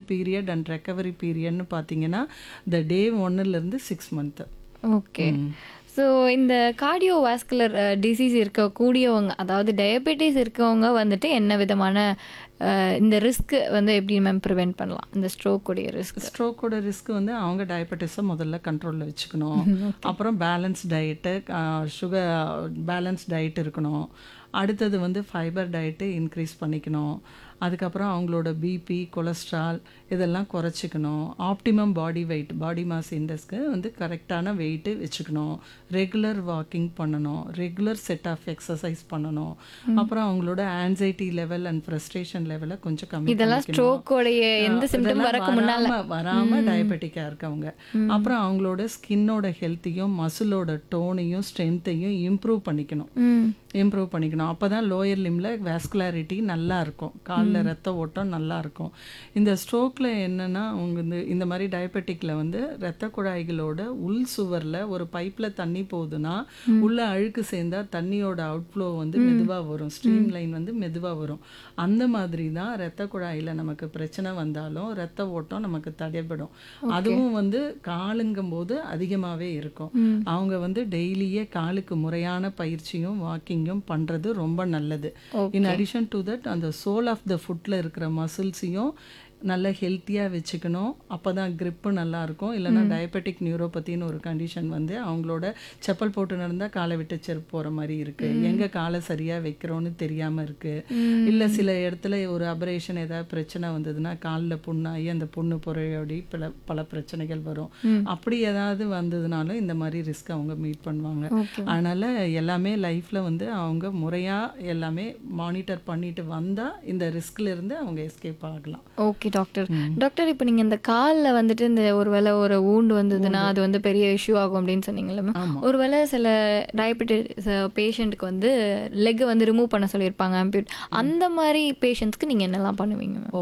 Period and recovery பீரியட்னு பார்த்தீங்கன்னா the day ஒன்னுலேருந்து சிக்ஸ் மந்த்து ஓகே ஸோ இந்த கார்டியோவாஸ்குலர் டிசீஸ் இருக்கக்கூடியவங்க அதாவது டயபெட்டிஸ் இருக்கவங்க வந்துட்டு என்ன விதமான அஹ், இந்த ரிஸ்க் வந்து எப்படி மேம் ப்ரிவென்ட் பண்ணலாம் இந்த ஸ்ட்ரோக் உடைய ரிஸ்க் ஸ்ட்ரோக்கோட ரிஸ்க் வந்து அவங்க டயபெட்டிஸை முதல்ல கண்ட்ரோலில் வச்சுக்கணும் அப்புறம் balance diet sugar balance diet இருக்கணும் அடுத்தது வந்து ஃபைபர் டயட்டு இன்க்ரீஸ் பண்ணிக்கணும் அதுக்கப்புறம் அவங்களோட பிபி கொலஸ்ட்ரால் இதெல்லாம் குறைச்சிக்கணும் optimum body weight body mass இண்டெக்ஸ்க்கு வந்து கரெக்டான வெயிட்டு வச்சுக்கணும் ரெகுலர் வாக்கிங் பண்ணணும் ரெகுலர் செட் ஆஃப் எக்ஸசைஸ் பண்ணணும் அப்புறம் அவங்களோட ஆன்சைட்டி லெவல் அண்ட் ஃப்ரஸ்ட்ரேஷன் லெவலை கொஞ்சம் கம்மி இதெல்லாம் ஸ்ட்ரோக் உடைய எந்த சிம்டம் இதெல்லாம் வரக்கு முன்னால வராம- வராம டயபெட்டிக்கா இருக்கவங்க அப்புறம் அவங்களோட ஸ்கின்னோட ஹெல்த்தையும் மசிலோட டோனையும் ஸ்ட்ரென்த்தையும் இம்ப்ரூவ் பண்ணிக்கணும் ம் இம்ப்ரூவ் பண்ணிக்கணும் அப்பதான் லோயர் லிம்ல வேஸ்குலாரிட்டி நல்லா இருக்கும் காலில் ரத்த ஓட்டம் நல்லா இருக்கும் இந்த ஸ்ட்ரோக்ல என்னன்னா அவங்க இந்த இந்த மாதிரி டயபெட்டிக்ல வந்து ரத்த குழாய்களோட உள் சுவர்ல ஒரு பைப்ல தண்ணி போகுதுன்னா உள்ள அழுக்கு சேர்ந்தா தண்ணியோட அவுட்ஃப்ளோ வந்து மெதுவா வரும் ஸ்ட்ரீம் லைன் வந்து மெதுவா வரும் அந்த மாதிரி தான் ரத்த குழாயில நமக்கு பிரச்சனை வந்தாலும் ரத்த ஓட்டம் நமக்கு தடைபடும் அதுவும் வந்து காலுங்கும் போது அதிகமாவே இருக்கும் அவங்க வந்து டெய்லியே காலுக்கு முறையான பயிற்சியும் வாக்கிங்கும் பண்றது ரொம்ப நல்லது இன் அடிஷன் டு தட் அந்த சோல் ஆஃப் த ஃபுட்ல இருக்கிற மசில்ஸையும் நல்ல ஹெல்த்தியாக வச்சுக்கணும் அப்போ தான் க்ரிப்பு நல்லா இருக்கும் இல்லைன்னா டயபெட்டிக் நியூரோபத்தின்னு ஒரு கண்டிஷன் வந்து அவங்களோட செப்பல் போட்டு நடந்தால் காலை விட்டு செருப்பு போகிற மாதிரி இருக்குது எங்கே காலை சரியாக வைக்கிறோன்னு தெரியாமல் இருக்குது இல்லை சில இடத்துல ஒரு அபரேஷன் ஏதாவது பிரச்சனை வந்ததுன்னா காலில் புண்ணாகி அந்த புண்ணு புறையோடி பல பல பிரச்சனைகள் வரும் அப்படி ஏதாவது வந்ததுனாலும் இந்த மாதிரி ரிஸ்க் அவங்க மீட் பண்ணுவாங்க ஓகே அதனால எல்லாமே லைஃப்ல வந்து அவங்க முறையா எல்லாமே மானிட்டர் பண்ணிட்டு வந்தா இந்த ரிஸ்க்ல இருந்து அவங்க எஸ்கேப் ஆகலாம் ஓகே டாக்டர் டாக்டர் இப்போ நீங்கள் இந்த காலில் வந்துட்டு இந்த ஒருவேளை ஒரு wound வந்ததுன்னா அது வந்து பெரிய இஷ்யூ ஆகும் அப்படின்னு சொன்னீங்கல்ல மேம் ஆமா. ஒருவேளை சில டயபெட்டிஸ் பேஷண்ட்டுக்கு வந்து லெக்கை வந்து ரிமூவ் பண்ண சொல்லியிருப்பாங்க அம்பியூட் அந்த மாதிரி பேஷண்ட்ஸ்க்கு நீங்கள் என்னெல்லாம் பண்ணுவீங்க மேம் ஓ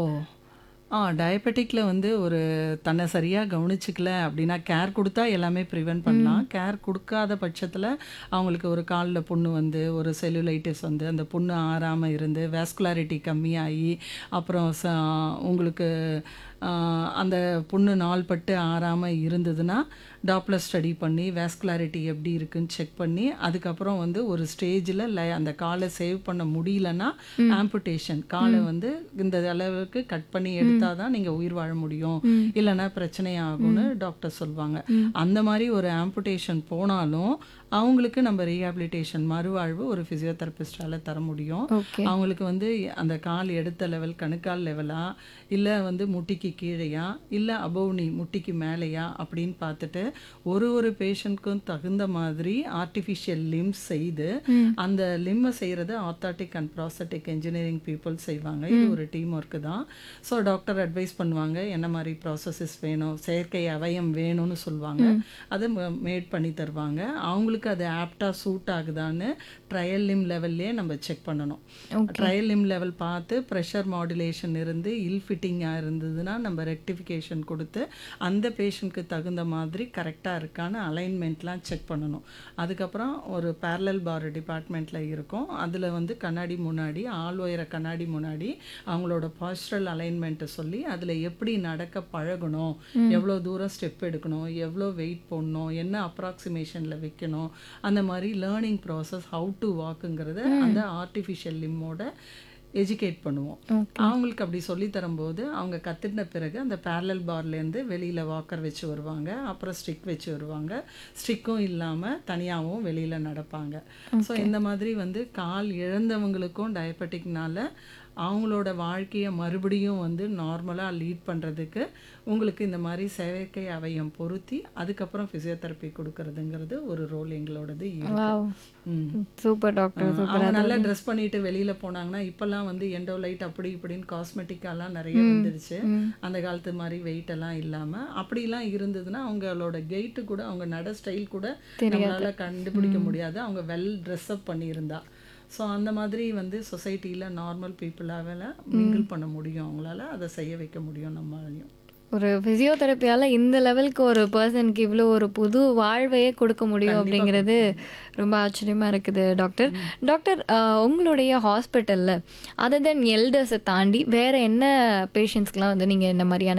ஆ டயபெட்டிக்ல வந்து ஒரு தன்னை சரியா கவனிச்சுக்கல அப்படின்னா கேர் கொடுத்தா எல்லாமே ப்ரிவென்ட் பண்ணலாம் கேர் கொடுக்காத பட்சத்துல அவங்களுக்கு ஒரு காலில் புண்ணு வந்து ஒரு செல்லுலைட்டிஸ் வந்து அந்த புண்ணு ஆறாம இருந்து வேஸ்குலாரிட்டி கம்மியாகி அப்புறம் ச உங்களுக்கு ஆ, அந்த புண்ணு நாள்பட்டு ஆறாம இருந்ததுன்னா டாப்லர் ஸ்டடி பண்ணி வேஸ்குலாரிட்டி எப்படி இருக்குன்னு செக் பண்ணி அதுக்கப்புறம் வந்து ஒரு ஸ்டேஜில் அந்த காலை சேவ் பண்ண முடியலன்னா ஆம்புடேஷன் காலை வந்து இந்த அளவுக்கு கட் பண்ணி எடுத்தாதான் தான் நீங்கள் உயிர் வாழ முடியும் இல்லைன்னா பிரச்சனை ஆகும்னு டாக்டர் சொல்லுவாங்க அந்த மாதிரி ஒரு ஆம்புடேஷன் போனாலும் அவங்களுக்கு நம்ம ரீஹாபிலிட்டேஷன் மறுவாழ்வு ஒரு ஃபிசியோதெரபிஸ்டால தர முடியும் ஓகே அவங்களுக்கு வந்து அந்த கால் எடுத்த லெவல் கணுக்கால் லெவலா இல்லை வந்து முட்டிக்கு கீழேயா இல்லை அபவ் நீ முட்டிக்கு மேலேயா அப்படின்னு பார்த்துட்டு ஒரு ஒரு பேஷண்ட்க்கும் தகுந்த மாதிரி ஆர்டிஃபிஷியல் லிம்ஸ் செய்து அந்த லிம்மை செய்கிறது orthotic and prosthetic engineering people செய்வாங்க இது ஒரு டீம் ஒர்க்கு தான் ஸோ டாக்டர் அட்வைஸ் பண்ணுவாங்க என்ன மாதிரி ப்ராசஸஸ் வேணும் செயற்கை அவயம் வேணும்னு சொல்லுவாங்க அதை மேட் பண்ணி தருவாங்க அவங்களுக்கு அது ஆப்டாக சூட் ஆகுதான்னு ட்ரையல் லிம் லெவல்லே நம்ம செக் பண்ணணும் ட்ரையல் லிம் லெவல் பார்த்து ப்ரெஷர் மாடுலேஷன் இருந்து இல் ஃபிட்டிங்காக இருந்ததுன்னா நம்ம ரெக்டிஃபிகேஷன் கொடுத்து அந்த பேஷண்ட்க்கு தகுந்த மாதிரி கரெக்டாக இருக்கான்னு அலைன்மெண்ட்லாம் செக் பண்ணணும் அதுக்கப்புறம் ஒரு பேரலல் பார் டிபார்ட்மெண்ட்டில் இருக்கும் அதில் வந்து கண்ணாடி முன்னாடி ஆள் உயர கண்ணாடி முன்னாடி அவங்களோட பாஸ்டரல் அலைன்மெண்ட்டை சொல்லி அதில் எப்படி நடக்க பழகணும் எவ்வளோ தூரம் ஸ்டெப் எடுக்கணும் எவ்வளோ வெயிட் போடணும் என்ன அப்ராக்சிமேஷனில் வைக்கணும் அந்த மாதிரி லேர்னிங் ப்ராசஸ் ஹவு டு வாக்குங்கிறத அந்த ஆர்டிஃபிஷியல் லிம்மோட எஜுகேட் பண்ணுவோம் அவங்களுக்கு அப்படி சொல்லி தரும்போது அவங்க கத்துன பிறகு அந்த பேரலல் பார்லேருந்து வெளியில் வாக்கர் வச்சு வருவாங்க அப்புறம் ஸ்டிக் வச்சு வருவாங்க ஸ்டிக்கும் இல்லாமல் தனியாகவும் வெளியில் நடப்பாங்க ஸோ இந்த மாதிரி வந்து கால் இழந்தவங்களுக்கும் டயபெட்டிக்னால அவங்களோட வாழ்க்கையை மறுபடியும் வந்து நார்மலாக லீட் பண்ணுறதுக்கு உங்களுக்கு இந்த மாதிரி செயற்கை அவயம் பொருத்தி அதுக்கப்புறம் ஃபிசியோதெரப்பி கொடுக்கறதுங்கிறது ஒரு ரோல் எங்களோடது இருக்கு வாவ் ம் சூப்பர் டாக்டர் அவங்க நல்லா ட்ரெஸ் பண்ணிட்டு வெளியில போனாங்கன்னா இப்பெல்லாம் வந்து எண்டோலைட் அப்படி இப்படின்னு காஸ்மெட்டிக்காலாம் நிறைய வந்துருச்சு அந்த காலத்து மாதிரி வெயிட் எல்லாம் இல்லாம அப்படிலாம் இருந்ததுன்னா அவங்களோட கெயிட்டு கூட அவங்க நட ஸ்டைல் கூட நம்மளால கண்டுபிடிக்க முடியாது அவங்க வெல் ட்ரெஸ் அப் பண்ணியிருந்தா ஸோ அந்த மாதிரி வந்து சொசைட்டியில் நார்மல் பீப்புளால மிங்கிள் பண்ண முடியும் அவங்களால அதை செய்ய வைக்க முடியும் நம்மளாலையும் ஒரு ஃபிசியோதெரப்பியால் இந்த லெவலுக்கு ஒரு பர்சனுக்கு இவ்வளோ ஒரு புது வாழ்வையே கொடுக்க முடியும் அப்படிங்கிறது ரொம்ப ஆச்சரியமாக இருக்குது டாக்டர் டாக்டர் ஆஹ், உங்களுடைய ஹாஸ்பிட்டலில் அதர் தென் எல்டர்ஸை தாண்டி வேறு என்ன பேஷண்ட்ஸ்க்கெலாம் வந்து நீங்கள் இந்த மாதிரியான